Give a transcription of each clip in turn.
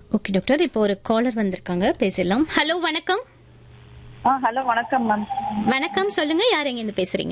Okay doctor இப்போ ஒரு collar வந்திருக்காங்க பேசிடலாம் ஹலோ வணக்கம் ஆ ஹலோ வணக்கம் மேம் வணக்கம் சொல்லுங்க யார் எங்க இருந்து பேசுறீங்க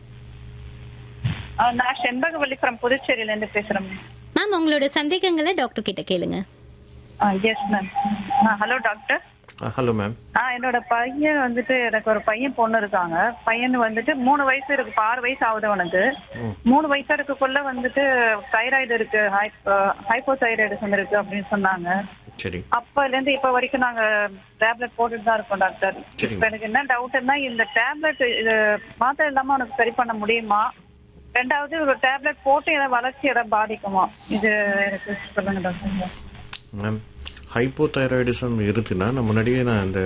ஆ, நான் செண்பகவல்லி ஃப்ரம் புதுச்சேரியில இருந்து பேசுறேன் மேம் மேம் உங்களோட சந்தேகங்களை டாக்டர் கிட்ட கேளுங்க yes ma'am ah hello doctor hello ma'am ஆ என்னோட பையன் வந்துட்டு எனக்கு ஒரு பையன் பொண்ணு இருக்காங்க பையன் வந்துட்டு மூணு வயசு இருக்கு இப்ப ஆறு வயசு ஆகுது அவனுக்கு மூணு வயசா இருக்கக்குள்ள வந்துட்டு தைராய்டு இருக்கு ஹைப்போ தைராய்டு இருக்கு அப்படின்னு சொன்னாங்க சரி அப்பல இருந்து இப்ப வரைக்கும் நாங்க டேப்லெட் போட்டுட்டு தான் இருக்கோம் டாக்டர் சரிங்க. இப்ப எனக்கு என்ன டவுட்னா இந்த டேப்லெட் இது மாத்திரை இல்லாம உனக்கு சரி பண்ண முடியுமா ரெண்டாவது ஒரு டேப்லெட் போட்டு ஏதாவது வளர்ச்சி ஏதாவது பாதிக்குமா இது எனக்கு சொல்லுங்க டாக்டர் மேம் ஹைப்போதைராய்டிசம் இருக்குன்னா நான் முன்னாடியே நான் இந்த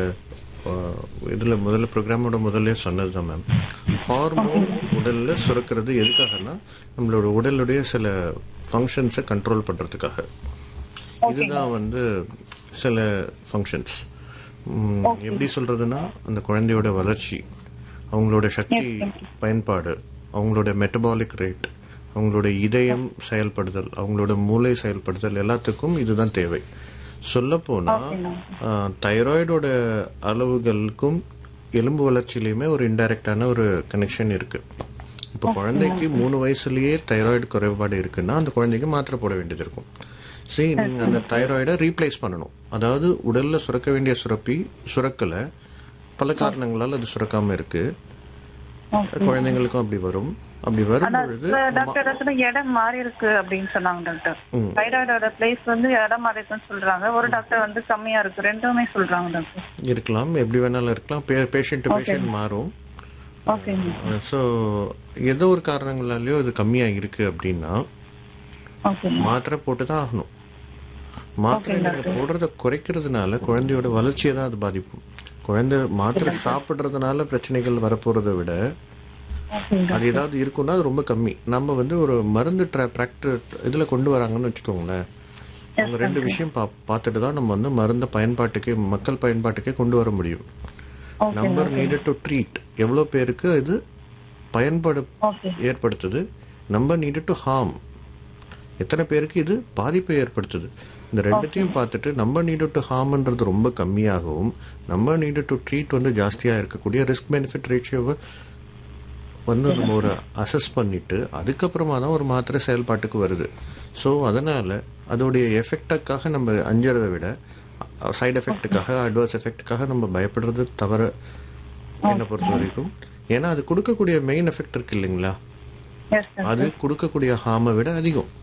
இதில் முதல்ல ப்ரோக்ராமோட முதல்ல சொன்னது தான் மேம் ஹார்மோன் உடலில் சுரக்கிறது எதுக்காகனா நம்மளோட உடலுடைய சில ஃபங்க்ஷன்ஸை கண்ட்ரோல் பண்ணுறதுக்காக இதுதான் வந்து சில ஃபங்க்ஷன்ஸ் எப்படி சொல்றதுன்னா அந்த குழந்தையோட வளர்ச்சி அவங்களோட சக்தி பயன்பாடு அவங்களோட மெட்டபாலிக் ரேட் அவங்களோட இதயம் செயல்படுதல் அவங்களோட மூளை செயல்படுதல் எல்லாத்துக்கும் இதுதான் தேவை சொல்ல போனா தைராய்டோட அளவுகளுக்கும் எலும்பு வளர்ச்சியிலையுமே ஒரு இன்டைரக்டான ஒரு கனெக்ஷன் இருக்கு இப்போ குழந்தைக்கு மூணு வயசுலயே தைராய்டு குறைபாடு இருக்குன்னா அந்த குழந்தைக்கு மாத்திரை போட வேண்டியது இருக்கும் சரி நீங்க அந்த தைராய்டை ரீப்ளேஸ் பண்ணணும் அதாவது உடல்ல சுரக்க வேண்டிய சுரப்பி சுரக்கல பல காரணங்களால் அது சுரக்காம இருக்கு குழந்தைங்களுக்கும் அப்படி வரும் அப்படி வரும்பொழுது டாக்டர் இடத்துல இடம் மாறி இருக்கு அப்படின்னு சொன்னாங்க டாக்டர் தைராய்டோட பிளேஸ் வந்து இடம் மாறி இருக்குன்னு சொல்றாங்க ஒரு டாக்டர் வந்து கம்மியா இருக்கு ரெண்டுமே சொல்றாங்க டாக்டர் இருக்கலாம் எப்படி வேணாலும் இருக்கலாம் பேஷண்ட் பேஷண்ட் மாறும் ஓகேங்க ஸோ ஏதோ ஒரு காரணங்களாலேயோ இது கம்மியா இருக்கு அப்படின்னா ஓகே மாத்திரை போட்டு தான் ஆகணும் மாத்திரை நீங்க போடுறத குறைக்கிறதுனால குழந்தையோட வளர்ச்சியை தான் அது பாதிக்கும் குழந்தை மாத்திரை சாப்பிடுறதுனால பிரச்சனைகள் வரப்போறதை விட அது ஏதாவது இருக்குன்னா அது ரொம்ப கம்மி நம்ம வந்து ஒரு மருந்து ப்ராக்டர் இதுல கொண்டு வராங்கன்னு வச்சுக்கோங்களேன் அவங்க ரெண்டு விஷயம் பா பார்த்துட்டு தான் நம்ம வந்து மருந்த பயன்பாட்டுக்கே மக்கள் பயன்பாட்டுக்கே கொண்டு வர முடியும் நம்பர் நீடட் டு ட்ரீட் எவ்வளோ பேருக்கு இது பயன்பாடு ஓகே ஏற்படுத்துது நம்பர் நீடட் டு ஹார்ம் எத்தனை பேருக்கு இது பாதிப்பை ஏற்படுத்துது இந்த ரெண்டுத்தையும் பார்த்துட்டு நம்ம நீடட் டு ஹார்ம்ன்றது ரொம்ப கம்மியாகவும் நம்ம நீடட் டு ட்ரீட் வந்து ஜாஸ்தியாக இருக்கக்கூடிய ரிஸ்க் பெனிஃபிட் ரேஷியோவை வந்து நம்ம ஒரு அசஸ் பண்ணிட்டு அதுக்கப்புறமா தான் ஒரு மாத்திரை செயல்பாட்டுக்கு வருது ஸோ அதனால அதோடைய எஃபெக்டுக்காக நம்ம அஞ்சறதை விட சைடு எஃபெக்ட்டுக்காக அட்வர்ஸ் எஃபெக்ட்டுக்காக நம்ம பயப்படுறது தவிர என்னை பொறுத்த வரைக்கும் ஏன்னா அது கொடுக்கக்கூடிய மெயின் எஃபெக்ட் இருக்கு இல்லைங்களா எஸ் அது கொடுக்கக்கூடிய ஹார்மை விட அதிகம்